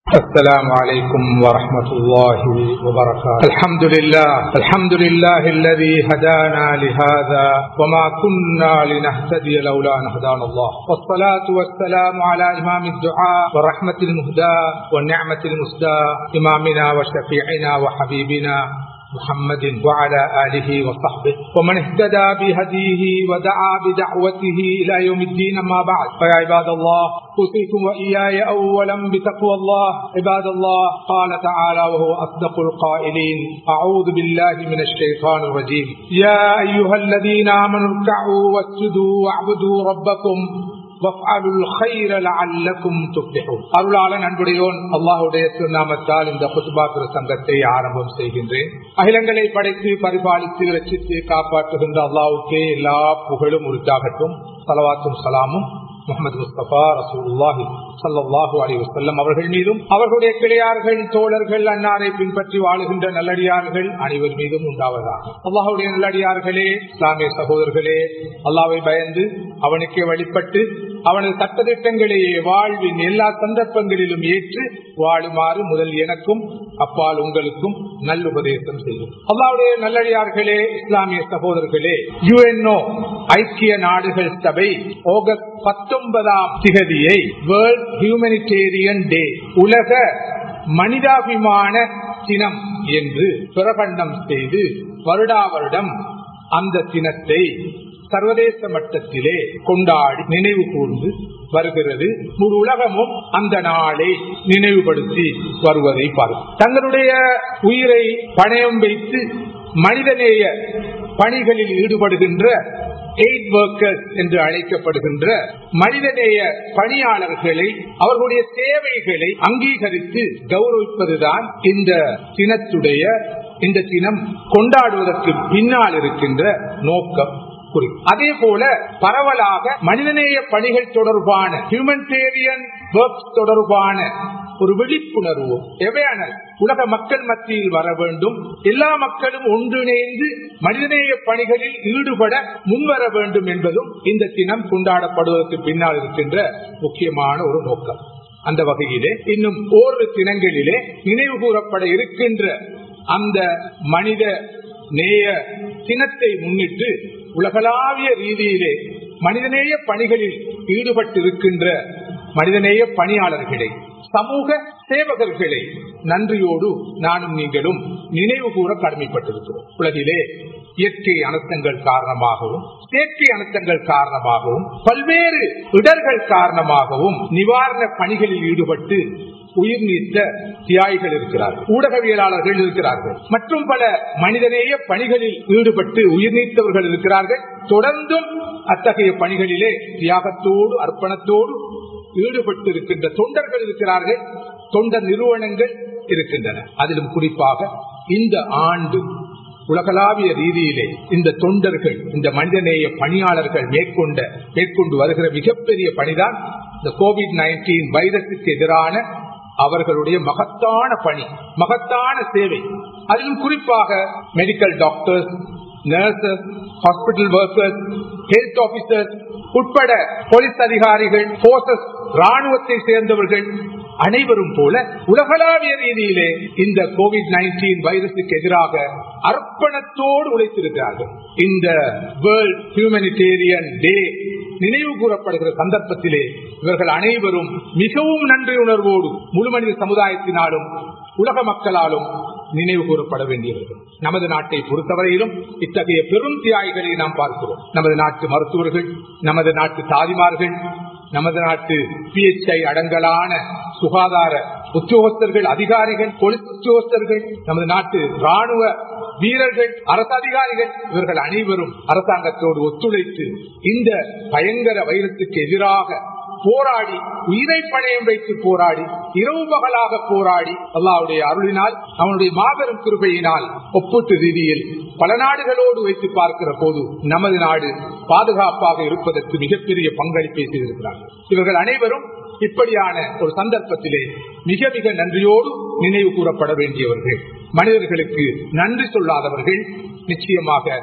السلام عليكم ورحمة الله وبركاته الحمد لله الحمد لله الذي هدانا لهذا وما كنا لنهتدي لولا أن هدانا الله والصلاة والسلام على إمام الدعاء والرحمة المهداة والنعمة المسداة إمامنا وشفيعنا وحبيبنا محمد وعلى آله وصحبه ومن اهتدى بهديه ودعا بدعوته إلى يوم الدين أما بعد فيا عباد الله أوصيكم وإياي أولا بتقوى الله عباد الله قال تعالى وهو أصدق القائلين أعوذ بالله من الشيطان الرجيم يا أيها الذين آمنوا اركعوا واسجدوا واعبدوا ربكم அருளாளன் அன்புடையோன் அல்லாஹுடைய திருநாமத்தால் இந்த புதுபா சங்கத்தை ஆரம்பம் செய்கின்றேன் அகிலங்களை படைத்து பரிபாலித்து ரசித்து காப்பாற்றுகின்ற அல்லாவுக்கே எல்லா புகழும் உரித்தாகட்டும் சலவாத்தும் சலாமும் முகமது முஸ்தபா ரசூல்லாஹி சல்லாஹு அலி வசல்லம் அவர்கள் மீதும் அவர்களுடைய கிளையார்கள் தோழர்கள் அன்னாரை பின்பற்றி வாழுகின்ற நல்லடியார்கள் அனைவர் மீதும் உண்டாவதாக அல்லாஹுடைய நல்லடியார்களே இஸ்லாமிய சகோதரர்களே அல்லாவை பயந்து அவனுக்கே வழிபட்டு அவனது சட்டத்திட்டங்களையே வாழ்வின் எல்லா சந்தர்ப்பங்களிலும் ஏற்று வாழுமாறு முதல் எனக்கும் அப்பால் உங்களுக்கும் நல்லுபதேசம் செய்யும் அல்லாவுடைய நல்லடியார்களே இஸ்லாமிய சகோதரர்களே யுஎன்ஓ ஐக்கிய நாடுகள் சபை ஆகஸ்ட் பத்தொன்பதாம் திகதியை வேர்ல்ட் ஹியூமனிடேரியன் டே உலக மனிதாபிமான தினம் என்று பிரகடனம் செய்து வருடா வருடம் அந்த தினத்தை சர்வதேச மட்டத்திலே கொண்டாடி நினைவு கூர்ந்து வருகிறது முழு உலகமும் அந்த நாளை நினைவுபடுத்தி வருவதை பார்க்கும் தங்களுடைய உயிரை பணயம் வைத்து மனிதநேய பணிகளில் ஈடுபடுகின்ற எய்ட் ஒர்க்கர்ஸ் என்று அழைக்கப்படுகின்ற மனிதநேய பணியாளர்களை அவர்களுடைய சேவைகளை அங்கீகரித்து கௌரவிப்பதுதான் இந்த தினத்துடைய இந்த தினம் கொண்டாடுவதற்கு பின்னால் இருக்கின்ற நோக்கம் அதே போல பரவலாக மனிதநேய பணிகள் தொடர்பான ஹியூமனிடேரியன் ஒர்க் தொடர்பான ஒரு விழிப்புணர்வு அவேர்னஸ் உலக மக்கள் மத்தியில் வர வேண்டும் எல்லா மக்களும் ஒன்றிணைந்து மனிதநேய பணிகளில் ஈடுபட முன்வர வேண்டும் என்பதும் இந்த தினம் கொண்டாடப்படுவதற்கு பின்னால் இருக்கின்ற முக்கியமான ஒரு நோக்கம் அந்த வகையிலே இன்னும் ஓரிரு தினங்களிலே நினைவு கூறப்பட இருக்கின்ற அந்த மனித நேய தினத்தை முன்னிட்டு உலகளாவிய ரீதியிலே மனிதநேய பணிகளில் ஈடுபட்டிருக்கின்ற மனிதநேய பணியாளர்களை சமூக சேவகர்களை நன்றியோடு நானும் நீங்களும் நினைவு கூற கடமைப்பட்டிருக்கிறோம் உலகிலே இயற்கை அனர்த்தங்கள் காரணமாகவும் செயற்கை அனர்த்தங்கள் காரணமாகவும் பல்வேறு இடர்கள் காரணமாகவும் நிவாரண பணிகளில் ஈடுபட்டு உயிர் நீத்த தியாகிகள் இருக்கிறார்கள் ஊடகவியலாளர்கள் இருக்கிறார்கள் மற்றும் பல மனிதநேய பணிகளில் ஈடுபட்டு உயிர் நீத்தவர்கள் இருக்கிறார்கள் தொடர்ந்தும் அத்தகைய பணிகளிலே தியாகத்தோடு அர்ப்பணத்தோடு ஈடுபட்டு இருக்கின்ற தொண்டர்கள் இருக்கிறார்கள் தொண்டர் நிறுவனங்கள் இருக்கின்றன அதிலும் குறிப்பாக இந்த ஆண்டு உலகளாவிய ரீதியிலே இந்த தொண்டர்கள் இந்த மனிதநேய பணியாளர்கள் மேற்கொண்ட மேற்கொண்டு வருகிற மிகப்பெரிய பணிதான் இந்த கோவிட் நைன்டீன் வைரஸுக்கு எதிரான அவர்களுடைய மகத்தான பணி மகத்தான சேவை அதிலும் குறிப்பாக medical doctors nurses hospital workers health officers உட்பட போலீஸ் அதிகாரிகள் போர்சஸ் ராணுவத்தை சேர்ந்தவர்கள் அனைவரும் போல உலகளாவிய ரீதியிலே இந்த கோவிட் நைன்டீன் வைரஸுக்கு எதிராக அர்ப்பணத்தோடு உழைத்திருக்கிறார்கள் இந்த வேர்ல்ட் ஹியூமனிடேரியன் டே நினைவு கூறப்படுகிற சந்தர்ப்பத்திலே இவர்கள் அனைவரும் மிகவும் நன்றி உணர்வோடு முழு மனித சமுதாயத்தினாலும் உலக மக்களாலும் நினைவு கூறப்பட வேண்டியவர்கள் நமது நாட்டை பொறுத்தவரையிலும் இத்தகைய பெரும் தியாகிகளை நாம் பார்க்கிறோம் நமது நாட்டு மருத்துவர்கள் நமது நாட்டு தாதிமார்கள் நமது நாட்டு பிஎச்ஐ அடங்கலான சுகாதார உத்தியோகஸ்தர்கள் அதிகாரிகள் போலீஸ் உத்தியோகஸ்தர்கள் நமது நாட்டு ராணுவ வீரர்கள் அரசு அதிகாரிகள் இவர்கள் அனைவரும் அரசாங்கத்தோடு ஒத்துழைத்து இந்த பயங்கர வைரத்துக்கு எதிராக போராடி உயிரை பணையம் வைத்து போராடி இரவு பகலாக போராடி அல்லாவுடைய அருளினால் அவனுடைய மாபெரும் கிருபையினால் ஒப்பீட்டு ரீதியில் பல நாடுகளோடு வைத்து பார்க்கிற போது நமது நாடு பாதுகாப்பாக இருப்பதற்கு மிகப்பெரிய பங்களிப்பை செய்திருக்கிறார்கள் இவர்கள் அனைவரும் இப்படியான ஒரு சந்தர்ப்பத்திலே மிக மிக நன்றியோடு நினைவு கூறப்பட வேண்டியவர்கள் மனிதர்களுக்கு நன்றி சொல்லாதவர்கள் நிச்சயமாக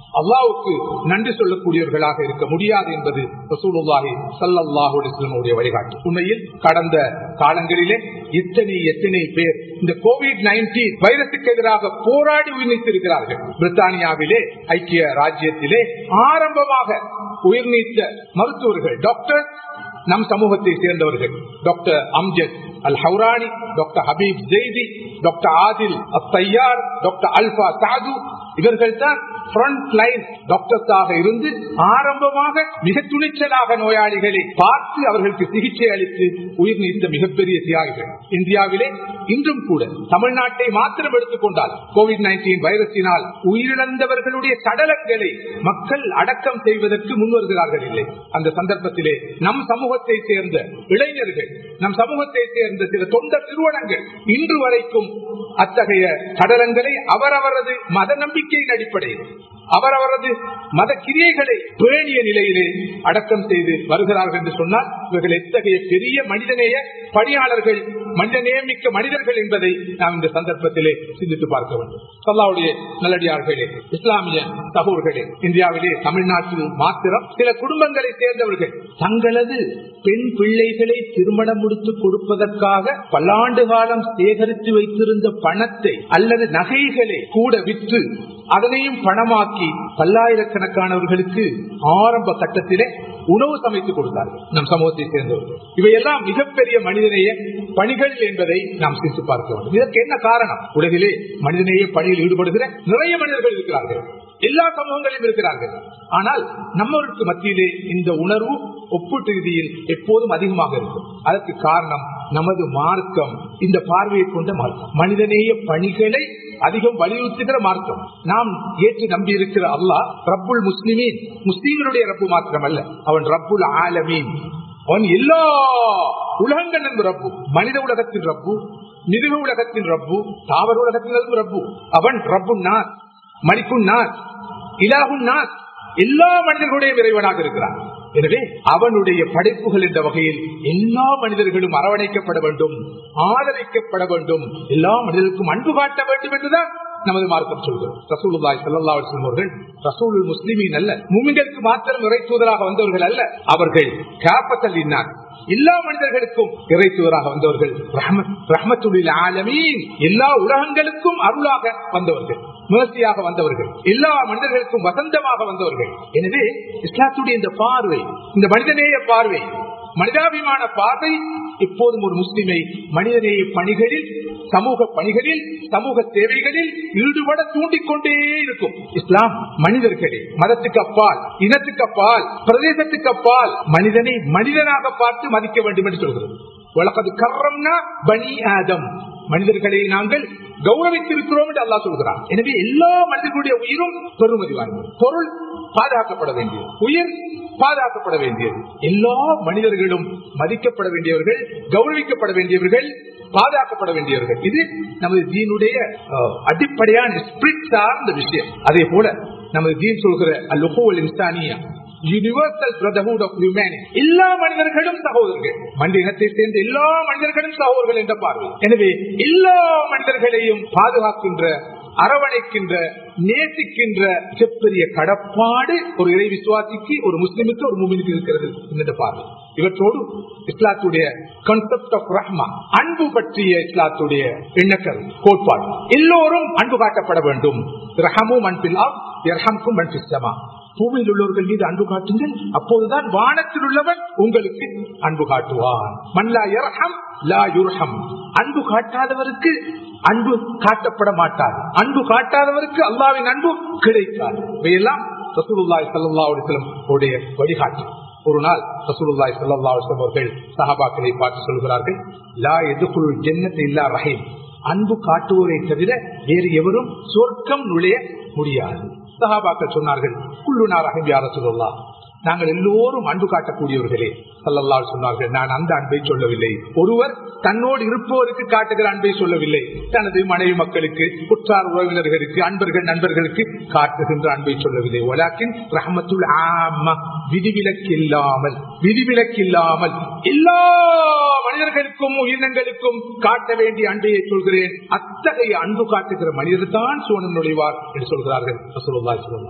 அல்லாவுக்கு நன்றி சொல்லக்கூடியவர்களாக இருக்க முடியாது என்பது ரசூலுல்லாஹி ஸல்லல்லாஹு அலைஹி வஸல்லமுடைய வழிகாட்டு உண்மையில் கடந்த காலங்களிலே எத்தனை எத்தனை பேர் இந்த கோவிட் நைன்டீன் வைரசுக்கு எதிராக போராடி உயிர்நீத்திருக்கிறார்கள் பிரித்தானியாவிலே ஐக்கிய ராஜ்யத்திலே ஆரம்பமாக உயிர்நீத்த மருத்துவர்கள் டாக்டர் நம் சமூகத்தை சேர்ந்தவர்கள் doctor Amjad Al Hourani doctor Habib Zaidi doctor Adil அத்தையார் டாக்டர் அல்பா சாது இவர்கள் தான் ஃப்ரண்ட் லைன் டாக்டர்ஸாக இருந்து ஆரம்பமாக மிக துணிச்சலாக நோயாளிகளை பார்த்து அவர்களுக்கு சிகிச்சை அளித்து உயிர் நீத்த மிகப்பெரிய தியாகிகள் இந்தியாவிலே இன்றும் கூட தமிழ்நாட்டை மாத்திரம் எடுத்துக்கொண்டால் கோவிட் நைன்டீன் வைரஸினால் உயிரிழந்தவர்களுடைய சடலங்களை மக்கள் அடக்கம் செய்வதற்கு முன்வருகிறார்கள் இல்லை அந்த சந்தர்ப்பத்திலே நம் சமூகத்தை சேர்ந்த இளைஞர்கள் நம் சமூகத்தை சேர்ந்த சில தொண்ட நிறுவனங்கள் இன்று வரைக்கும் அத்தகைய சடலங்களை அவரவரது மத நம்பிக்கையின் அடிப்படையில் அவரவரது மத கிரியைகளை பேணிய நிலையிலே அடக்கம் செய்து வருகிறார்கள் என்று சொன்னால் இவர்கள் எத்தகைய பெரிய மனிதநேய பணியாளர்கள் மனிதநேயமிக்க மனிதர்கள் என்பதை நாம் இந்த சந்தர்ப்பத்திலே சிந்தித்து பார்க்க வேண்டும் சொல்லாவுடைய நல்லடியார்களே இஸ்லாமிய சகோர்களே இந்தியாவிலே தமிழ்நாட்டில் மாத்திரம் சில குடும்பங்களை சேர்ந்தவர்கள் தங்களது பெண் பிள்ளைகளை திருமணம் முடித்து கொடுப்பதற்காக பல்லாண்டு காலம் சேகரித்து வைத்திருந்த பணத்தை அல்லது நகைகளை கூட விற்று அதனையும் பணமாக்கி பல்லாயிரக்கணக்கானவர்களுக்கு ஆரம்ப கட்டத்திலே உணவு சமைத்து கொடுத்தார்கள் நம் சமூகத்தை சேர்ந்தவர்கள் இவையெல்லாம் மிகப்பெரிய மனிதநேய பணிகள் என்பதை நாம் சிரித்து பார்க்க வேண்டும் இதற்கு என்ன காரணம் உலகிலே மனிதநேய பணியில் ஈடுபடுகிற நிறைய மனிதர்கள் இருக்கிறார்கள் எல்லா சமூகங்களிலும் இருக்கிறார்கள் ஆனால் நம்மளுக்கு மத்தியிலே இந்த உணர்வு ஒப்பீட்டு ரீதியில் எப்போதும் அதிகமாக இருக்கும் அதற்கு காரணம் நமது மார்க்கம் இந்த பார்வையை கொண்ட மார்க்கம் மனிதநேய பணிகளை அதிகம் வலியுறுத்துகிற மார்க்கம் நாம் ஏற்று நம்பி இருக்கிற அல்லாஹ் ரப்புல் முஸ்லிமீன் முஸ்லீம்களுடைய ரப்பு மாத்திரம் அல்ல அவன் ரப்புல் ஆலமீன் அவன் எல்லா உலகங்கள் என்பது ரப்பு மனித உலகத்தின் ரப்பு மிருக உலகத்தின் ரப்பு தாவர உலகத்தின் ரப்பு அவன் ரப்பு நாஸ் மணிக்குன் நாஸ் இலாகுன் நாஸ் எல்லா மனிதர்களுடைய இறைவனாக இருக்கிறான் எனவே அவனுடைய படைப்புகள் என்ற வகையில் எல்லா மனிதர்களும் அரவணைக்கப்பட வேண்டும் ஆதரிக்கப்பட வேண்டும் எல்லா மனிதருக்கும் அன்பு காட்ட வேண்டும் என்றுதான் நமது மார்க்கம் சொல்கிறோம் ரசூலுல்லாய் சல்லா அலுவலம் அவர்கள் ரசூல் முஸ்லிமின் அல்ல மூமிங்களுக்கு மாத்திரம் இறை தூதராக வந்தவர்கள் அல்ல அவர்கள் காப்பத்தல் இன்னார் எல்லா மனிதர்களுக்கும் இறை தூதராக வந்தவர்கள் ரஹமத்துலில் ஆலமீன் எல்லா உலகங்களுக்கும் அருளாக வந்தவர்கள் முயற்சியாக வந்தவர்கள் எல்லா மனிதர்களுக்கும் வசந்தமாக வந்தவர்கள் எனவே இஸ்லாத்துடைய இந்த பார்வை இந்த மனிதநேய பார்வை மனிதாபிமான பார்வை எப்போதும் ஒரு முஸ்லிமை மனிதநேய பணிகளில் சமூக பணிகளில் சமூக தேவைகளில் ஈடுபட தூண்டிக்கொண்டே இருக்கும் இஸ்லாம் மனிதர்களே மதத்துக்கு அப்பால் இனத்துக்கு அப்பால் பிரதேசத்துக்கு அப்பால் மனிதனை மனிதனாக பார்த்து மதிக்க வேண்டும் என்று சொல்கிறது உலகது கர்றம்னா பனி ஆதம் மனிதர்களை நாங்கள் கௌரவித்திருக்கிறோம் என்று அல்லா சொல்கிறான் எனவே எல்லா மனிதர்களுடைய உயிரும் பெருமதி வாய்ந்தது பொருள் பாதுகாக்கப்பட வேண்டியது உயிர் பாதுகாக்கப்பட வேண்டியது எல்லா மனிதர்களும் மதிக்கப்பட வேண்டியவர்கள் கௌரவிக்கப்பட வேண்டியவர்கள் பாதுகாக்கப்பட வேண்டியவர்கள் இது நமது தீனுடைய அடிப்படையான ஸ்பிரிட் சார்ந்த விஷயம் அதே போல நமது தீன் சொல்கிற அல்லுகோல் இன்சானியா யூனிவர்சல் பிரதர்ஹுட் ஆஃப் ஹியூமனிட்டி எல்லா மனிதர்களும் சகோதரர்கள் மனித இனத்தை சேர்ந்த எல்லா மனிதர்களும் சகோதரர்கள் என்ற பார்வை எனவே எல்லா மனிதர்களையும் பாதுகாக்கின்ற அரவணைக்கின்ற நேசிக்கின்ற மிகப்பெரிய கடப்பாடு ஒரு இறை விசுவாசிக்கு ஒரு முஸ்லிமுக்கு ஒரு மூமினுக்கு இருக்கிறது இந்த பார்வை இவற்றோடு இஸ்லாத்துடைய கான்செப்ட் ஆஃப் ரஹ்மா அன்பு பற்றிய இஸ்லாத்துடைய எண்ணக்கரு கோட்பாடு எல்லோரும் அன்பு காட்டப்பட வேண்டும் ரஹமும் அன்பில் இரஹம்கும் அன்பிஸ்தமா பூமியில் உள்ளவர்கள் மீது அன்பு காட்டுங்கள் அப்போதுதான் வானத்தில் உள்ளவன் உங்களுக்கு அன்பு காட்டுவான் மன்லா யர்ஹம் லா யுர்ஹம் அன்பு காட்டாதவருக்கு அன்பு காட்டப்பட மாட்டார் அன்பு காட்டாதவருக்கு அல்லாவின் அன்பு கிடைக்காது இவையெல்லாம் ரசூலுல்லாய் சல்லா அலிஸ்லம் உடைய வழிகாட்டு ஒரு நாள் ரசூலுல்லாய் சல்லா அலிஸ்லம் அவர்கள் சஹாபாக்களை பார்த்து சொல்கிறார்கள் லா எதுக்குள் ஜென்னத்தை இல்லா ரஹீம் அன்பு காட்டுவோரை தவிர வேறு எவரும் சொர்க்கம் நுழைய முடியாது சஹாபாக்கள் சொன்னார்கள் குள்ளுனார் அகம்பியார சொல்லலாம் நாங்கள் எல்லோரும் அன்பு காட்டக்கூடியவர்களே சல்லல்லால் சொன்னார்கள் நான் அந்த அன்பை சொல்லவில்லை ஒருவர் தன்னோடு இருப்பவருக்கு காட்டுகிற அன்பை சொல்லவில்லை தனது மனைவி மக்களுக்கு குற்றார் உறவினர்களுக்கு அன்பர்கள் நண்பர்களுக்கு காட்டுகின்ற அன்பை சொல்லவில்லை ஒலாக்கின் ரஹமத்துல் ஆமா விதிவிலக்கில்லாமல் விதிவிலக்கில்லாமல் எல்லா மனிதர்களுக்கும் உயிரினங்களுக்கும் காட்ட வேண்டிய அன்பையை சொல்கிறேன் அத்தகைய அன்பு காட்டுகிற மனிதர் தான் சோனம் நுழைவார் என்று சொல்கிறார்கள்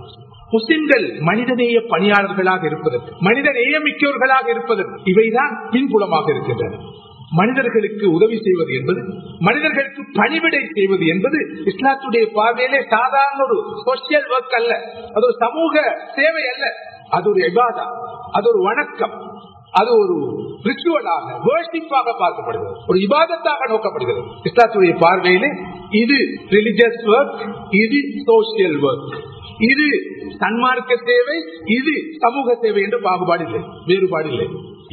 முஸ்லிம்கள் மனிதநேய பணியாளர்களாக இருப்பதற்கு மனித நேயமிக்கவர்களாக இருப்பதற்கு இவைதான் பின்புலமாக இருக்கின்றன மனிதர்களுக்கு உதவி செய்வது என்பது மனிதர்களுக்கு பணிவிடை செய்வது என்பது இஸ்லாத்துடைய பார்வையிலே சாதாரண ஒரு சோசியல் ஒர்க் அல்ல அது ஒரு சமூக சேவை அல்ல அது ஒரு எபாதா அது ஒரு வணக்கம் அது ஒரு ரிச்சுவலாக வேர்ஷிப்பாக பார்க்கப்படுகிறது ஒரு இபாதத்தாக நோக்கப்படுகிறது இஸ்லாத்துடைய பார்வையிலே இது ரிலிஜியஸ் ஒர்க் இது சோசியல் ஒர்க் இது சன்மார்க்க சேவை இது சமூக சேவை என்று பாகுபாடு இல்லை வேறுபாடு இல்லை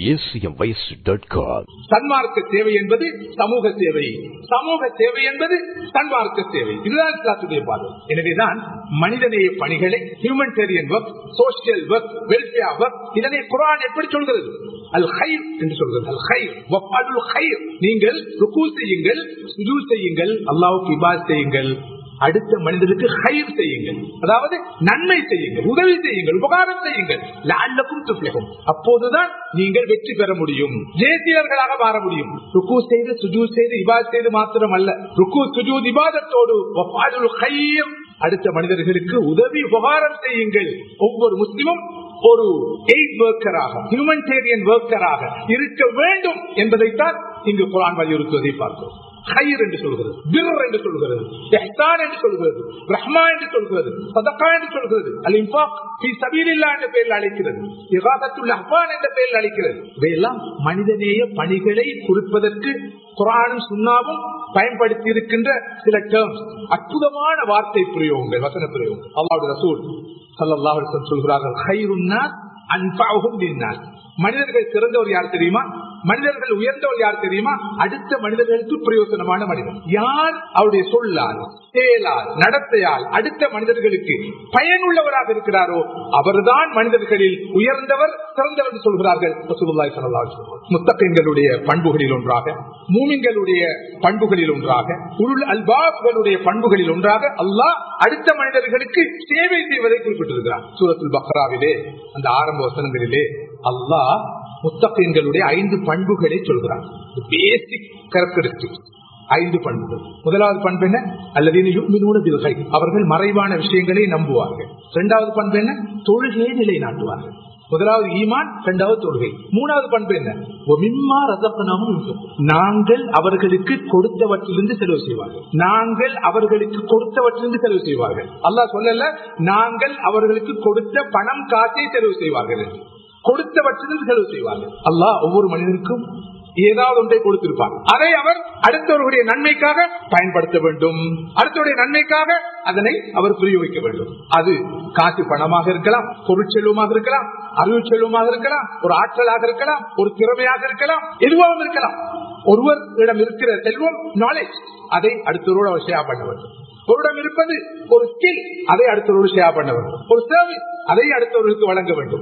acmvoice.com சன்மார்க்க சேவை என்பது சமூக சேவை சமூக சேவை என்பது சன்மார்க்க சேவை இதுதான் இஸ்லாத்துடைய பார்வை எனவேதான் மனிதநேய பணிகளை humanitarian work social work welfare work இதனை குரான் எப்படி சொல்கிறது அல் ஹைர் என்று சொல்கிறது அல் ஹைர் வஃபலுல் ஹைர் நீங்கள் ருக்கு செய்யுங்கள் சுஜூ செய்யுங்கள் அல்லாஹ்வுக்கு இபாத் செய்யுங்கள் அடுத்த மனிதனுக்கு ஹைர் செய்யுங்கள் அதாவது நன்மை செய்யுங்கள் உதவி செய்யுங்கள் உபகாரம் செய்யுங்கள் லால்லக்கும் துப்ளகும் அப்போதுதான் நீங்கள் வெற்றி பெற முடியும் ஜேசியர்களாக மாற முடியும் ருக்கு செய்து சுஜூ செய்து இபாத் செய்து மாத்திரம் அல்ல ருக்கு சுஜூ இபாதத்தோடு வஃபாலுல் ஹைர் அடுத்த மனிதர்களுக்கு உதவி உபகாரம் செய்யுங்கள் ஒவ்வொரு முஸ்லிமும் ஒரு எய்ட் ஒர்க்கராக ஹியூமனிடேரியன் ஒர்க்கராக இருக்க வேண்டும் என்பதைத்தான் இங்கு குரான் வலியுறுத்துவதை பார்க்கிறோம் ஹைர் என்று சொல்கிறது பிர் என்று சொல்கிறது எஹ்சான் என்று சொல்கிறது ரஹ்மா என்று சொல்கிறது சதக்கா என்று சொல்கிறது அல் இன்ஃபாக் ஃபீ சபீலில்லாஹ் என்ற பெயரில் அழைக்கிறது இகாதத்துல் அஹ்வான் என்ற பெயரில் அழைக்கிறது இவையெல்லாம் மனிதநேய பணிகளை குறிப்பதற்கு குரானும் சுண்ணாவும் பயன்படுத்தி இருக்கின்ற சில டேர்ம்ஸ் அற்புதமான வார்த்தை பிரயோகங்கள் வசன பிரயோகம் அல்லாவுடைய ரசூல் சல்லல்லாஹு அலைஹி வஸல்லம் சொல்கிறார்கள் ஹைருன்னா அன்பாகும் லின்னாஸ் மனிதர்கள் சிறந்தவர் யார் தெரியுமா மனிதர்கள் உயர்ந்தவர் யார் தெரியுமா அடுத்த மனிதர்களுக்கு பிரயோசனமான மனிதன் யார் அவருடைய சொல்லால் செயலால் நடத்தையால் அடுத்த மனிதர்களுக்கு பயனுள்ளவராக இருக்கிறாரோ அவர்தான் மனிதர்களில் உயர்ந்தவர் சிறந்தவர் என்று சொல்கிறார்கள் ரசூலுல்லாஹி ஸல்லல்லாஹு அலைஹி வஸல்லம். முத்தகின்களுடைய பண்புகளில் ஒன்றாக மூமின்களுடைய பண்புகளில் ஒன்றாக உருள் அல்பாப்களுடைய பண்புகளில் ஒன்றாக அல்லாஹ் அடுத்த மனிதர்களுக்கு சேவை செய்வதை குறிப்பிட்டிருக்கிறார் சூரத்துல் பக்ராவிலே அந்த ஆரம்ப வசனங்களிலே அல்லாஹ் முத்தகங்களுடைய ஐந்து பண்புகளை சொல்கிறார் பேசிக் கேரக்டரிஸ்டிக்ஸ் ஐந்து பண்புகள் முதலாவது பண்பு என்ன அல்லது அவர்கள் மறைவான விஷயங்களை நம்புவார்கள் இரண்டாவது பண்பு என்ன தொழுகையை நிலைநாட்டுவார்கள் முதலாவது ஈமான் இரண்டாவது தொழுகை மூணாவது பண்பு என்ன ஒமிம்மா ரசப்பனாவும் நாங்கள் அவர்களுக்கு கொடுத்தவற்றிலிருந்து செலவு செய்வார்கள் நாங்கள் அவர்களுக்கு கொடுத்தவற்றிலிருந்து செலவு செய்வார்கள் அல்லாஹ் சொல்லல நாங்கள் அவர்களுக்கு கொடுத்த பணம் காசை செலவு செய்வார்கள் என்று கொடுத்தவற்றிலிருந்து செலவு செய்வார்கள் அல்லாஹ் ஒவ்வொரு மனிதனுக்கும் ஏதாவது ஒன்றை கொடுத்திருப்பார் அதை அவர் அடுத்தவர்களுடைய நன்மைக்காக பயன்படுத்த வேண்டும் அடுத்தவருடைய நன்மைக்காக அதனை அவர் பிரயோகிக்க வேண்டும் அது காசு பணமாக இருக்கலாம் பொருட்செல்வமாக இருக்கலாம் அறிவு செல்வமாக இருக்கலாம் ஒரு ஆற்றலாக இருக்கலாம் ஒரு திறமையாக இருக்கலாம் எதுவாகவும் இருக்கலாம் ஒருவரிடம் இருக்கிற செல்வம் நாலேஜ் அதை அடுத்தவரோடு அவர் ஷேர் பண்ண வேண்டும் ஒருடம் இருப்பது ஒரு ஸ்கில் அதை அடுத்தவரோடு ஷேர் பண்ண வேண்டும் ஒரு சர்வீஸ் அதை அடுத்தவர்களுக்கு வழங்க வேண்டும்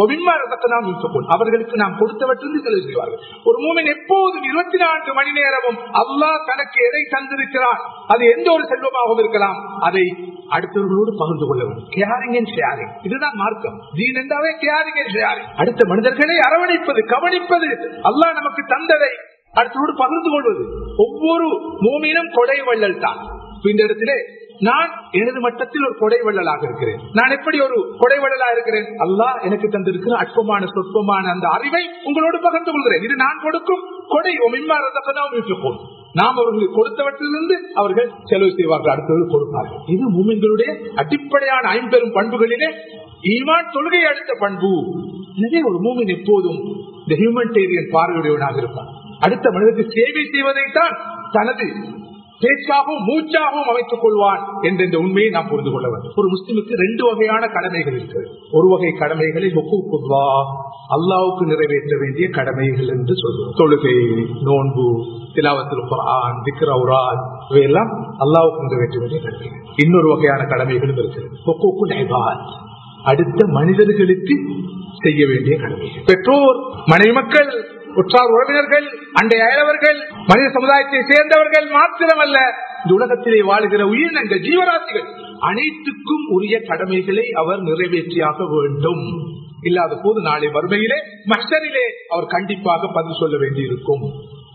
அவர்களுக்கு நாம் கொடுத்தவற்றிலிருந்து செலவு செய்வார்கள் ஒரு மூமின் எப்போதும் இருபத்தி நான்கு மணி நேரமும் அல்லாஹ் தனக்கு எதை தந்திருக்கிறார் அது எந்த ஒரு செல்வமாகவும் இருக்கலாம் அதை அடுத்தவர்களோடு பகிர்ந்து கொள்ள வேண்டும் கேரிங் அண்ட் ஷேரிங் இதுதான் மார்க்கம் தீன் என்றாவே கேரிங் அண்ட் ஷேரிங் அடுத்த மனிதர்களை அரவணைப்பது கவனிப்பது அல்லாஹ் நமக்கு தந்ததை அடுத்தவரோடு பகிர்ந்து கொள்வது ஒவ்வொரு மூமினும் கொடை வள்ளல் தான் இந்த இடத்திலே நான் எனது மட்டத்தில் ஒரு கொடை வள்ளலாக இருக்கிறேன் நான் எப்படி ஒரு கொடை வள்ளலா இருக்கிறேன் அல்லாஹ் எனக்கு தந்திருக்கிற அற்பமான சொற்பமான அந்த அறிவை உங்களோடு பகிர்ந்து கொள்கிறேன் இது நான் கொடுக்கும் கொடை மின்மாரதப்போம் நாம் அவர்களுக்கு கொடுத்தவற்றிலிருந்து அவர்கள் செலவு செய்வார்கள் அடுத்தவர்கள் கொடுப்பார்கள் இது மூமின்களுடைய அடிப்படையான ஐம்பெரும் பண்புகளிலே ஈமான் தொழுகை அடுத்த பண்பு எனவே ஒரு மூமின் எப்போதும் இந்த ஹியூமனிடேரியன் பார்வையுடையவனாக இருப்பான் அடுத்த மனிதனுக்கு சேவை செய்வதைத்தான் தனது பேச்சாகவும் மூச்சாகவும் அமைத்துக் கொள்வான் என்ற இந்த உண்மையை நாம் புரிந்து கொள்ள வேண்டும் ஒரு முஸ்லிமுக்கு ரெண்டு வகையான கடமைகள் இருக்கிறது ஒரு வகை கடமைகளை ஒப்புக்குவா அல்லாவுக்கு நிறைவேற்ற வேண்டிய கடமைகள் என்று சொல்லுவோம் தொழுகை நோன்பு திலாவத்தில் குரான் திக்ரவுரான் இவையெல்லாம் அல்லாவுக்கு நிறைவேற்ற வேண்டிய கடமைகள் இன்னொரு வகையான கடமைகளும் இருக்கிறது ஒப்புக்கு நைபாத் அடுத்த மனிதர்களுக்கு செய்ய வேண்டிய கடமைகள் பெற்றோர் மனைவி மக்கள் உற்றார் உறவினர்கள் அண்டை அயலவர்கள் மனித சமுதாயத்தை சேர்ந்தவர்கள் மாத்திரமல்ல இந்த உலகத்திலே வாழ்கிற உயிரினங்கள் ஜீவராசிகள் அனைத்துக்கும் உரிய கடமைகளை அவர் நிறைவேற்றியாக வேண்டும் இல்லாத போது நாளை வறுமையிலே மஷரிலே அவர் கண்டிப்பாக பதில் சொல்ல வேண்டியிருக்கும்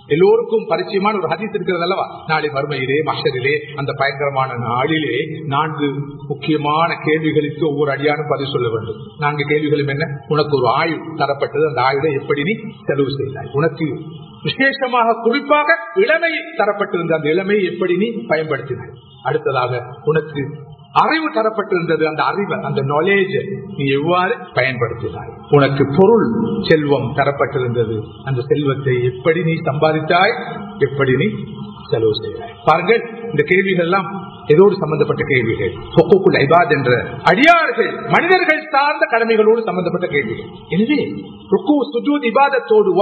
எல்லோருக்கும் பரிச்சயமான ஒரு ஹதீஸ் இருக்கிறது அல்லவா நாளை மறுமையிலே மஷரிலே அந்த பயங்கரமான நாளிலே நான்கு முக்கியமான கேள்விகளுக்கு ஒவ்வொரு அடியானும் பதில் சொல்ல வேண்டும் நான்கு கேள்விகளும் என்ன உனக்கு ஒரு ஆயுள் தரப்பட்டது அந்த ஆயுளை எப்படி நீ செலவு செய்தாய் உனக்கு விசேஷமாக குறிப்பாக இளமை தரப்பட்டிருந்த அந்த இளமையை எப்படி நீ பயன்படுத்தினாய் அடுத்ததாக உனக்கு அறிவு தரப்பட்டிருந்தது அந்த அறிவை அந்த நாலேஜ் நீ எவ்வாறு பயன்படுத்தினாய் உனக்கு பொருள் செல்வம் தரப்பட்டிருந்தது அந்த செல்வத்தை எப்படி நீ சம்பாதித்தாய் எப்படி நீ செலவு செய்தாய் பாருங்கள் இந்த கேள்விகள் எல்லாம் ஏதோடு சம்பந்தப்பட்ட கேள்விகள் ஹொக்குல் ஐபாத் என்ற அடியார்கள் மனிதர்கள் சார்ந்த கடமைகளோடு சம்பந்தப்பட்ட கேள்விகள் எனவே ருக்கு சுஜூத் இபாதத்தோடு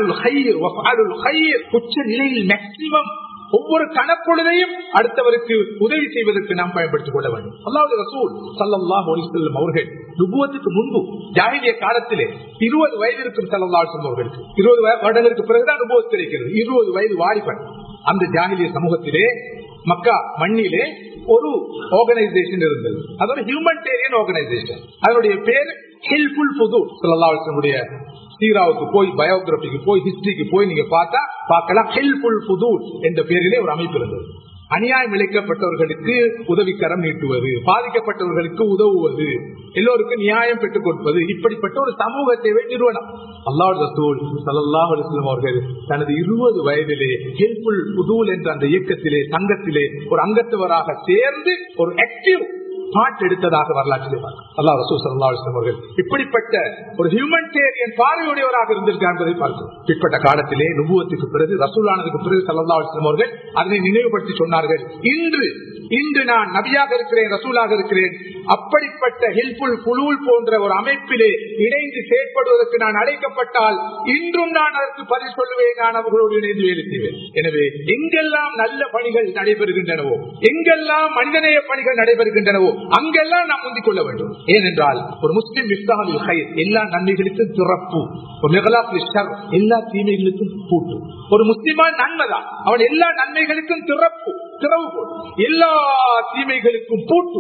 உச்ச நிலையில் மேக்சிமம் ஒவ்வொரு கணப்பொழுதையும் அடுத்தவருக்கு உதவி செய்வதற்கு நாம் பயன்படுத்திக் கொள்ள வேண்டும் அல்லாவது ரசூல் சல்லாஹ் செல்லும் அவர்கள் நுபுவத்துக்கு முன்பு ஜாகிலிய காலத்திலே இருபது வயது இருக்கும் சல்லல்லாஹ் அவர்களுக்கு இருபது வருடங்களுக்கு பிறகுதான் நுபுவத் கிடைக்கிறது இருபது வயது வாலிபன் அந்த ஜாகிலிய சமூகத்திலே மக்கா மண்ணிலே ஒரு ஆர்கனைசேஷன் இருந்தது அது ஒரு ஹியூமனிடேரியன் ஆர்கனைசேஷன் அதனுடைய பேர் ஹெல்ப்ஃபுல் புது சல்லாஹுடைய சீராவுக்கு போய் பயோகிராபிக்கு போய் ஹிஸ்டரிக்கு போய் நீங்க பார்த்தா பார்க்கலாம் ஹெல்ப்ஃபுல் புது என்ற பேரிலே ஒரு அமைப்பு இருந்தது அநியாயம் இழைக்கப்பட்டவர்களுக்கு உதவிக்கரம் நீட்டுவது பாதிக்கப்பட்டவர்களுக்கு உதவுவது எல்லோருக்கும் நியாயம் பெற்றுக் கொடுப்பது இப்படிப்பட்ட ஒரு சமூக சேவை நிறுவனம் அல்லாஹ் ரசூல் சல்லாஹ் அலிஸ்லாம் அவர்கள் தனது இருபது வயதிலே ஹெல்ப்ஃபுல் புதூல் என்ற அந்த இயக்கத்திலே சங்கத்திலே ஒரு அங்கத்தவராக சேர்ந்து ஒரு ஆக்டிவ் பாட் எடுத்ததாக வரலாற்றிலே அல்லாஹ் ரசூல் சல்லா அலிஸ்லாம் அவர்கள் இப்படிப்பட்ட ஒரு ஹியூமனிடேரியன் பார்வையுடையவராக இருந்திருக்கார் என்பதை பார்க்கிறோம் பிற்பட்ட காலத்திலே நுபுவத்துக்கு பிறகு ரசூலானதுக்கு பிறகு சல்லா அலிஸ்லாம் அவர்கள் அதனை நினைவுபடுத்தி சொன்னார்கள் இன்று இன்று நான் நபியாக இருக்கிறேன் ரசூலாக இருக்கிறேன் அப்படிப்பட்ட ஹெல்ப்ஃபுல் குழூல் போன்ற ஒரு அமைப்பிலே இணைந்து செயற்படுவதற்கு நான் அழைக்கப்பட்டால் இன்றும் நான் அதற்கு பதில் சொல்லுவேன் நான் அவர்களோடு இணைந்து வேலை செய்வேன் எனவே எங்கெல்லாம் நல்ல பணிகள் நடைபெறுகின்றனவோ எங்கெல்லாம் மனிதநேய பணிகள் நடைபெறுகின்றனவோ அங்கெல்லாம் நாம் முந்திக் கொள்ள வேண்டும் ஏனென்றால் ஒரு முஸ்லிம் மிஸ்தானில் ஹைர் எல்லா நன்மைகளுக்கும் திறப்பு ஒரு மெகலாப் எல்லா தீமைகளுக்கும் பூட்டு ஒரு முஸ்லிமான் நன்மைதான் அவன் எல்லா நன்மைகளுக்கும் திறப்பு திறவுகோல் எல்லா தீமைகளுக்கும் பூட்டு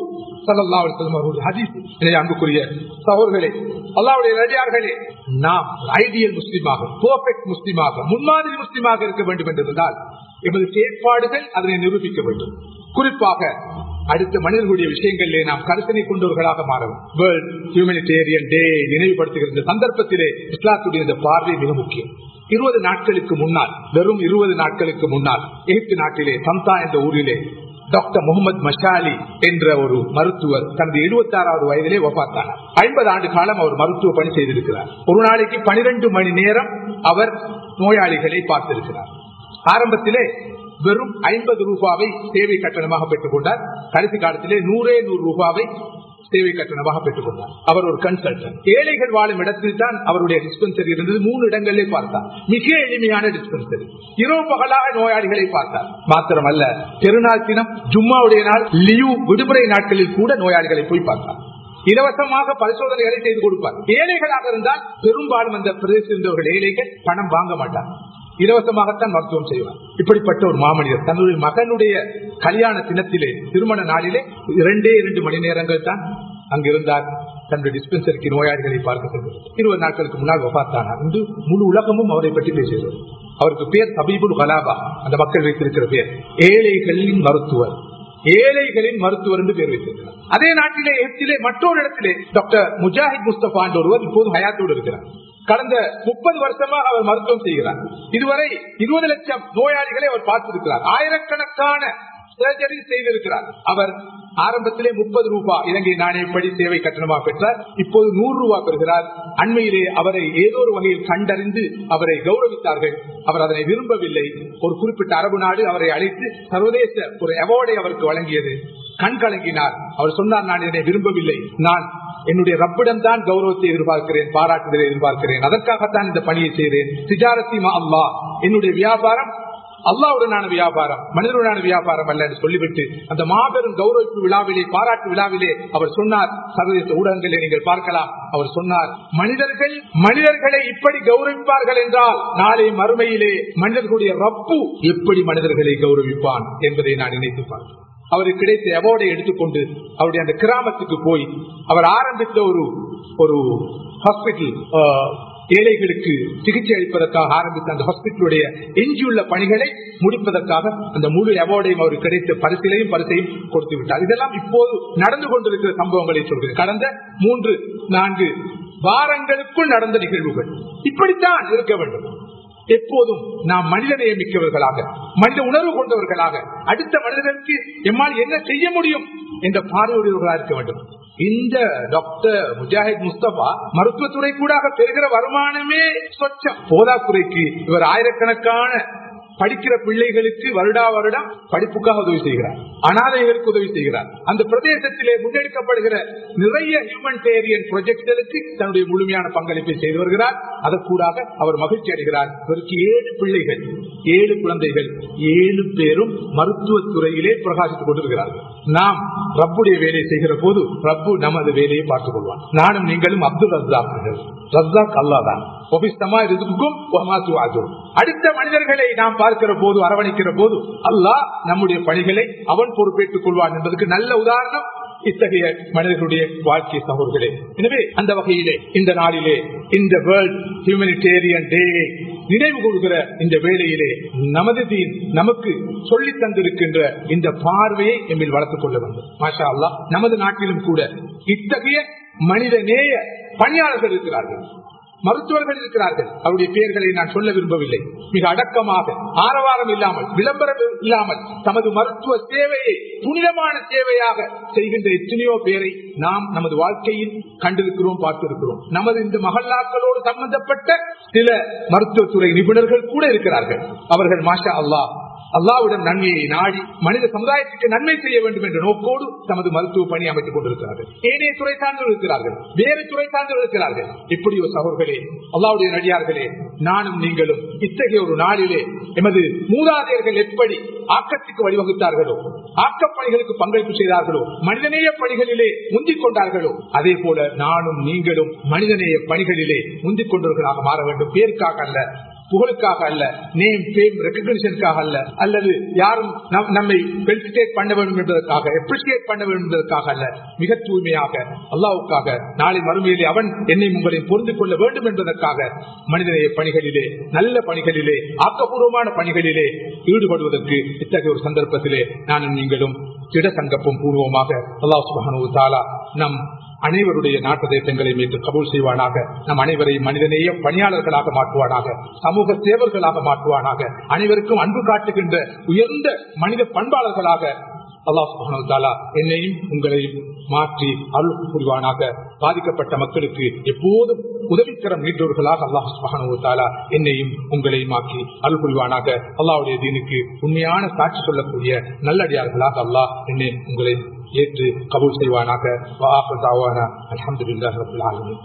அன்புக்குரிய சகோதர்களே அல்லாவுடைய நடிகார்களே நாம் ஐடியல் முஸ்லீமாக பர்ஃபெக்ட் முஸ்லீமாக முன்மாதிரி முஸ்லீமாக இருக்க வேண்டும் என்றிருந்தால் எமது செயற்பாடுகள் அதனை நிரூபிக்க வேண்டும் குறிப்பாக அடுத்த மனிதர்களுடைய விஷயங்களிலே நாம் கருத்தனை கொண்டவர்களாக மாறவும் வேர்ல்ட் ஹியூமனிடேரியன் டே நினைவுபடுத்துகிற இந்த சந்தர்ப்பத்திலே இஸ்லாத்துடைய இந்த பார்வை மிக முக்கியம் இருபது நாட்களுக்கு முன்னால் வெறும் இருபது நாட்களுக்கு முன்னால் எகிப்து நாட்டிலே சம்தா என்ற ஊரிலே டாக்டர் முகமது மஷாலி என்ற ஒரு மருத்துவர் தனது எழுபத்தி ஆறாவது வயதிலே ஒப்பாத்தானார் ஐம்பது ஆண்டு காலம் அவர் மருத்துவ பணி செய்திருக்கிறார் ஒரு நாளைக்கு பனிரெண்டு மணி நேரம் அவர் நோயாளிகளை பார்த்திருக்கிறார் ஆரம்பத்திலே வெறும் ஐம்பது ரூபாவை சேவை கட்டணமாக பெற்றுக் கொண்டார் கடைசி காலத்திலே நூறே நூறு ரூபாவை சேவை கட்டணமாக பெற்றுக் கொண்டார் அவர் ஒரு கன்சல்டன்ட் ஏழைகள் வாழும் இடத்தில் தான் அவருடைய டிஸ்பென்சரி இருந்தது மூணு இடங்களிலே பார்த்தார் மிக எளிமையான டிஸ்பென்சரி இரவு பகலாக நோயாளிகளை பார்த்தார் மாத்திரமல்ல பெருநாள் தினம் ஜும்மாவுடைய நாள் லீவ் விடுமுறை நாட்களில் கூட நோயாளிகளை போய் பார்த்தார் இலவசமாக பரிசோதனைகளை செய்து கொடுப்பார் ஏழைகளாக இருந்தால் பெரும்பாலும் அந்த பிரதேசத்தில் இருந்தவர்கள் ஏழைகள் பணம் வாங்க மாட்டார் இலவசமாகத்தான் மருத்துவம் செய்வார் இப்படிப்பட்ட ஒரு மாமனிதர் தன்னுடைய மகனுடைய கல்யாண தினத்திலே திருமண நாளிலே இரண்டே இரண்டு மணி நேரங்கள் தான் அங்கிருந்தார் தன்னுடைய டிஸ்பென்சரிக்கு நோயாளிகளை பார்க்க சென்றது இருபது நாட்களுக்கு முன்னால் வபாத்தானார் இன்று முழு உலகமும் அவரை பற்றி பேசுகிறது அவருக்கு பேர் சபீபுல் கலாபா அந்த மக்கள் வைத்திருக்கிற பேர் ஏழைகளின் மருத்துவர் ஏழைகளின் மருத்துவர் என்று பேர் வைத்திருக்கிறார் அதே நாட்டிலே எகிப்திலே மற்றொரு இடத்திலே டாக்டர் முஜாஹித் முஸ்தபா என்ற ஒருவர் இப்போது ஹயாத்தோடு இருக்கிறார் கடந்த முப்பது வருஷமாக அவர் மருத்துவம் செய்கிறார் இதுவரை இருபது லட்சம் நோயாளிகளை அவர் பார்த்திருக்கிறார் ஆயிரக்கணக்கான சர்ஜரி செய்திருக்கிறார் அவர் ஆரம்பத்திலே முப்பது ரூபாய் இலங்கை நாணயப்படி சேவை கட்டணமாக பெற்றார் இப்போது நூறு ரூபாய் பெறுகிறார் அண்மையிலே அவரை ஏதோ ஒரு வகையில் கண்டறிந்து அவரை கௌரவித்தார்கள் அவர் அதனை விரும்பவில்லை ஒரு குறிப்பிட்ட அரபு நாடு அவரை அழைத்து சர்வதேச ஒரு அவார்டை அவருக்கு வழங்கியது கண் கலங்கினார் அவர் சொன்னார் நான் இதனை விரும்பவில்லை நான் என்னுடைய ரப்பிடம் தான் கௌரவத்தை எதிர்பார்க்கிறேன் பாராட்டுதலை எதிர்பார்க்கிறேன் அதற்காகத்தான் இந்த பணியை செய்கிறேன் திஜாரத்திமா அல்லா என்னுடைய வியாபாரம் அல்லாவுடனான வியாபாரம் மனிதனுடனான வியாபாரம் அல்ல என்று சொல்லிவிட்டு அந்த மாபெரும் கௌரவிப்பு விழாவிலே பாராட்டு விழாவிலே அவர் சொன்னார் சர்வதேச ஊடகங்களை நீங்கள் பார்க்கலாம் அவர் சொன்னார் மனிதர்கள் மனிதர்களை இப்படி கௌரவிப்பார்கள் என்றால் நாளை மறுமையிலே மனிதர்களுடைய ரப்பு எப்படி மனிதர்களை கௌரவிப்பான் என்பதை நான் நினைத்து பார்த்தேன் அவருக்கு கிடைத்த அவார்டை எடுத்துக்கொண்டு அவருடைய அந்த கிராமத்துக்கு போய் அவர் ஆரம்பித்த ஒரு ஒரு ஹாஸ்பிட்டல் ஏழைகளுக்கு சிகிச்சை அளிப்பதற்காக ஆரம்பித்த அந்த ஹாஸ்பிட்டலுடைய எஞ்சியுள்ள பணிகளை முடிப்பதற்காக அந்த முழு அவார்டையும் அவருக்கு கிடைத்த பரிசிலையும் பரிசையும் கொடுத்து விட்டார் இதெல்லாம் இப்போது நடந்து கொண்டிருக்கிற சம்பவங்களை சொல்கிறேன் கடந்த மூன்று நான்கு வாரங்களுக்குள் நடந்த நிகழ்வுகள் இப்படித்தான் இருக்க வேண்டும் எப்போதும் நாம் மனிதநேய மிக்கவர்களாக மனித உணர்வு கொண்டவர்களாக அடுத்த மனிதனுக்கு எம்மால் என்ன செய்ய முடியும் என்ற பார்வையுடையவர்களாக இருக்க வேண்டும் இந்த டாக்டர் முஜாஹித் முஸ்தபா மருத்துவத்துறை கூட பெறுகிற வருமானமே சொச்சம் போதாக்குறைக்கு இவர் ஆயிரக்கணக்கான படிக்கிற பிள்ளைகளுக்கு வருடா வருடம் படிப்புக்காக உதவி செய்கிறார் அனாதைகளுக்கு உதவி செய்கிறார் அந்த பிரதேசத்திலே முன்னெடுக்கப்படுகிற நிறைய ஹியூமனிடேரியன் ப்ரொஜெக்டுகளுக்கு தன்னுடைய முழுமையான பங்களிப்பை செய்து வருகிறார் அதற்கூடாக அவர் மகிழ்ச்சி அடைகிறார் இவருக்கு ஏழு பிள்ளைகள் ஏழு குழந்தைகள் ஏழு பேரும் மருத்துவத்துறையிலே பிரகாசித்துக் கொண்டிருக்கிறார்கள் நாம் ரப்புடைய வேலையை செய்கிற போது ரப்பு நமது வேலையை பார்த்துக் கொள்வான் நானும் நீங்களும் அப்துல் ரஸ்தாக்கள் ரஸ்தாக் அல்லாதான் அடுத்த மனிதர்களை நாம் பார்க்கிற போது அரவணைக்கிற போது அல்லாஹ் நம்முடைய பணிகளை அவன் பொறுப்பேற்றுக் கொள்வான் என்பதற்கு நல்ல உதாரணம் இத்தகைய மனிதர்களுடைய வாழ்க்கை சகோதரர்களே எனவே அந்த வகையிலே இந்த நாளிலே இந்த வேர்ல்ட் ஹியூமனிடேரியன் டே நினைவு கொள்கிற இந்த வேளையிலே நமது தீன் நமக்கு சொல்லி தந்திருக்கின்ற இந்த பார்வையை எம்மில் வளர்த்துக் கொள்ள வேண்டும் மாஷா அல்லா நமது நாட்டிலும் கூட இத்தகைய மனித நேய பணியாளர்கள் இருக்கிறார்கள் மருத்துவர்கள் இருக்கிறார்கள் அவருடைய பெயர்களை நான் சொல்ல விரும்பவில்லை மிக அடக்கமாக ஆரவாரம் இல்லாமல் விளம்பரம் இல்லாமல் தமது மருத்துவ சேவையை புனிதமான சேவையாக செய்கின்ற எத்தனையோ பேரை நாம் நமது வாழ்க்கையில் கண்டிருக்கிறோம் பார்த்திருக்கிறோம் நமது இந்த மகல்லாக்களோடு சம்பந்தப்பட்ட சில மருத்துவத்துறை நிபுணர்கள் கூட இருக்கிறார்கள் அவர்கள் மாஷா அல்லாஹ் அல்லாவிடம் நன்மையை நாடி மனித சமுதாயத்துக்கு நன்மை செய்ய வேண்டும் என்ற நோக்கோடு தமது மருத்துவ பணி அமைத்துக் கொண்டிருக்கிறார்கள் ஏனைய துறை சார்ந்தவர் இருக்கிறார்கள் வேறு துறை சார்ந்தவர் இருக்கிறார்கள் இப்படி ஒரு சகோதர்களே அல்லாவுடைய நடிகார்களே நானும் நீங்களும் இத்தகைய ஒரு நாளிலே எமது மூதாதையர்கள் எப்படி ஆக்கத்துக்கு வழிவகுத்தார்களோ ஆக்கப்பணிகளுக்கு பங்களிப்பு செய்தார்களோ மனிதநேய பணிகளிலே முந்திக் கொண்டார்களோ அதே போல நானும் நீங்களும் மனிதநேய பணிகளிலே முந்திக் கொண்டவர்களாக மாற வேண்டும் பேருக்காக அல்ல புகழுக்காக அல்ல நேம் பேம் ரெக்கக்னிஷனுக்காக அல்ல அல்லது யாரும் நம்மை பெல்சிடேட் பண்ண வேண்டும் என்பதற்காக எப்ரிசியேட் பண்ண வேண்டும் என்பதற்காக அல்ல மிக தூய்மையாக அல்லாவுக்காக நாளை மறுமையிலே அவன் என்னை உங்களை பொருந்து கொள்ள வேண்டும் என்பதற்காக மனிதநேய பணிகளிலே நல்ல பணிகளிலே ஆக்கப்பூர்வமான பணிகளிலே ஈடுபடுவதற்கு இத்தகைய ஒரு சந்தர்ப்பத்திலே நானும் நீங்களும் திட சங்கப்பம் பூர்வமாக அல்லாஹ் சுபானு தாலா நம் அனைவருடைய நாட்டு தேசங்களை மீட்டு கபூல் செய்வானாக நம் அனைவரையும் மனிதநேய பணியாளர்களாக மாற்றுவானாக சமூக சேவர்களாக மாற்றுவானாக அனைவருக்கும் அன்பு காட்டுகின்ற உயர்ந்த மனித பண்பாளர்களாக அல்லாஹ் சுபானு என்னையும் உங்களையும் மாற்றி அருள் புரிவானாக பாதிக்கப்பட்ட மக்களுக்கு எப்போதும் உதவிக்கரம் நீண்டவர்களாக அல்லாஹ் சுபானு தாலா என்னையும் உங்களையும் ஆக்கி அருள் புரிவானாக அல்லாவுடைய தீனுக்கு உண்மையான சாட்சி சொல்லக்கூடிய நல்லடியார்களாக அல்லாஹ் என்னை உங்களை ஏற்று கபூல் செய்வானாக அலமதுல்லாஹ் ரபுல் ஆலமின்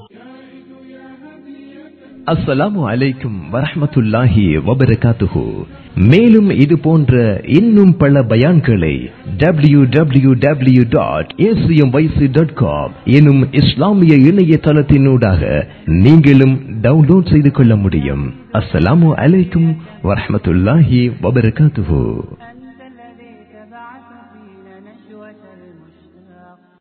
அஸ்ஸலாமு அலைக்கும் வரஹமத்துல்லாஹி வபரகாத்துஹு மேலும் இது போன்ற இன்னும் பல பயான்களை W W W dot dot com எனும் இஸ்லாமிய இணையதளத்தினூடாக நீங்களும் டவுன்லோட் செய்து கொள்ள முடியும் அஸ்ஸலாமு அலைக்கும் வரஹமத்துல்லாஹி வபரகாத்துஹு